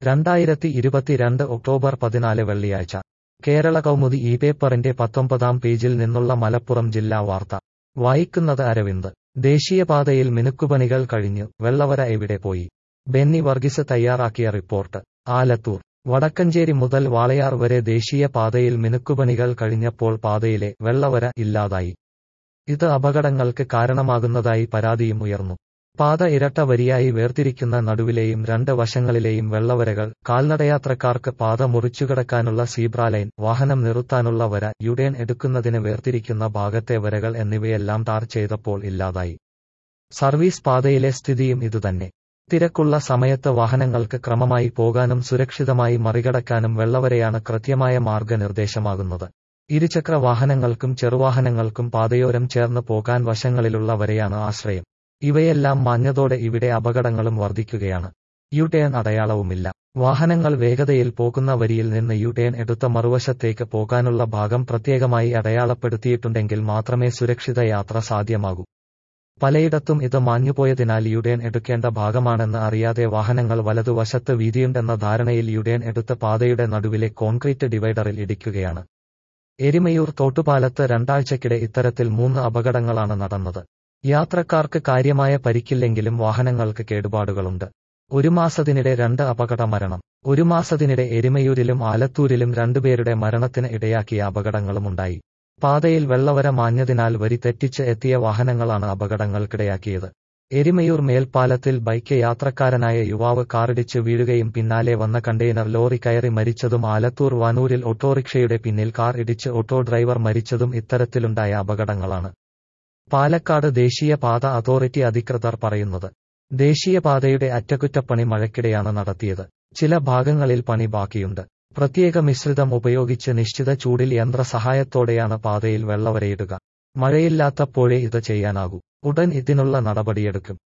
രണ്ടായിരത്തി ഇരുപത്തിരണ്ട് ഒക്ടോബർ പതിനാല് വെള്ളിയാഴ്ച കേരള കൗമുദി ഈ പേപ്പറിന്റെ പത്തൊമ്പതാം പേജിൽ നിന്നുള്ള മലപ്പുറം ജില്ലാ വാർത്ത വായിക്കുന്നത് അരവിന്ദ് ദേശീയപാതയിൽ മിനുക്കുപണികൾ കഴിഞ്ഞു വെള്ളവര എവിടെ പോയി ബെന്നി വർഗീസ് തയ്യാറാക്കിയ റിപ്പോർട്ട് ആലത്തൂർ വടക്കഞ്ചേരി മുതൽ വാളയാർ വരെ ദേശീയ പാതയിൽ മിനുക്കുപണികൾ കഴിഞ്ഞപ്പോൾ പാതയിലെ വെള്ളവര ഇല്ലാതായി ഇത് അപകടങ്ങൾക്ക് കാരണമാകുന്നതായി പരാതിയും ഉയർന്നു പാത ഇരട്ട വരിയായി വേർതിരിക്കുന്ന നടുവിലെയും രണ്ട് വശങ്ങളിലെയും വെള്ളവരകൾ കാൽനടയാത്രക്കാർക്ക് പാത മുറിച്ചുകടക്കാനുള്ള സീബ്ര ലൈൻ വാഹനം നിർത്താനുള്ള വര യുടേൺ എടുക്കുന്നതിന് വേർതിരിക്കുന്ന ഭാഗത്തെ വരകൾ എന്നിവയെല്ലാം ടാർ ചെയ്തപ്പോൾ ഇല്ലാതായി സർവീസ് പാതയിലെ സ്ഥിതിയും ഇതുതന്നെ തിരക്കുള്ള സമയത്ത് വാഹനങ്ങൾക്ക് ക്രമമായി പോകാനും സുരക്ഷിതമായി മറികടക്കാനും വെള്ളവരയാണ് കൃത്യമായ മാർഗനിർദ്ദേശമാകുന്നത് ഇരുചക്ര വാഹനങ്ങൾക്കും ചെറുവാഹനങ്ങൾക്കും പാതയോരം ചേർന്ന് പോകാൻ വശങ്ങളിലുള്ള വരയാണ് ആശ്രയം ഇവയെല്ലാം മാഞ്ഞതോടെ ഇവിടെ അപകടങ്ങളും വർദ്ധിക്കുകയാണ് യുടേൺ അടയാളവുമില്ല വാഹനങ്ങൾ വേഗതയിൽ പോകുന്ന വരിയിൽ നിന്ന് യുടേൺ എടുത്ത മറുവശത്തേക്ക് പോകാനുള്ള ഭാഗം പ്രത്യേകമായി അടയാളപ്പെടുത്തിയിട്ടുണ്ടെങ്കിൽ മാത്രമേ സുരക്ഷിത യാത്ര സാധ്യമാകൂ പലയിടത്തും ഇത് മാഞ്ഞുപോയതിനാൽ യുടേൺ എടുക്കേണ്ട ഭാഗമാണെന്ന് അറിയാതെ വാഹനങ്ങൾ വലതുവശത്ത് വീതിയുണ്ടെന്ന ധാരണയിൽ യുടേൺ എടുത്ത് പാതയുടെ നടുവിലെ കോൺക്രീറ്റ് ഡിവൈഡറിൽ ഇടിക്കുകയാണ് എരിമയൂർ തോട്ടുപാലത്ത് രണ്ടാഴ്ചക്കിടെ ഇത്തരത്തിൽ മൂന്ന് അപകടങ്ങളാണ് നടന്നത് യാത്രക്കാർക്ക് കാര്യമായ പരിക്കില്ലെങ്കിലും വാഹനങ്ങൾക്ക് കേടുപാടുകളുണ്ട് ഒരു മാസത്തിനിടെ രണ്ട് അപകട മരണം ഒരു മാസത്തിനിടെ എരിമയൂരിലും ആലത്തൂരിലും രണ്ടുപേരുടെ മരണത്തിന് ഇടയാക്കിയ അപകടങ്ങളുമുണ്ടായി പാതയിൽ വെള്ളവര മാഞ്ഞതിനാൽ വരി തെറ്റിച്ച് എത്തിയ വാഹനങ്ങളാണ് അപകടങ്ങൾക്കിടയാക്കിയത് എരിമയൂർ മേൽപ്പാലത്തിൽ ബൈക്ക് യാത്രക്കാരനായ യുവാവ് കാറിടിച്ച് വീഴുകയും പിന്നാലെ വന്ന കണ്ടെയ്നർ ലോറി കയറി മരിച്ചതും ആലത്തൂർ വാനൂരിൽ ഓട്ടോറിക്ഷയുടെ പിന്നിൽ കാർ ഇടിച്ച് ഓട്ടോ ഡ്രൈവർ മരിച്ചതും ഇത്തരത്തിലുണ്ടായ അപകടങ്ങളാണ് പാലക്കാട് ദേശീയപാത അതോറിറ്റി അധികൃതർ പറയുന്നത് ദേശീയപാതയുടെ അറ്റകുറ്റപ്പണി മഴയ്ക്കിടെയാണ് നടത്തിയത് ചില ഭാഗങ്ങളിൽ പണി ബാക്കിയുണ്ട് പ്രത്യേക മിശ്രിതം ഉപയോഗിച്ച് നിശ്ചിത ചൂടിൽ യന്ത്ര സഹായത്തോടെയാണ് പാതയിൽ വെള്ളവരയിടുക മഴയില്ലാത്തപ്പോഴേ ഇത് ചെയ്യാനാകൂ ഉടൻ ഇതിനുള്ള നടപടിയെടുക്കും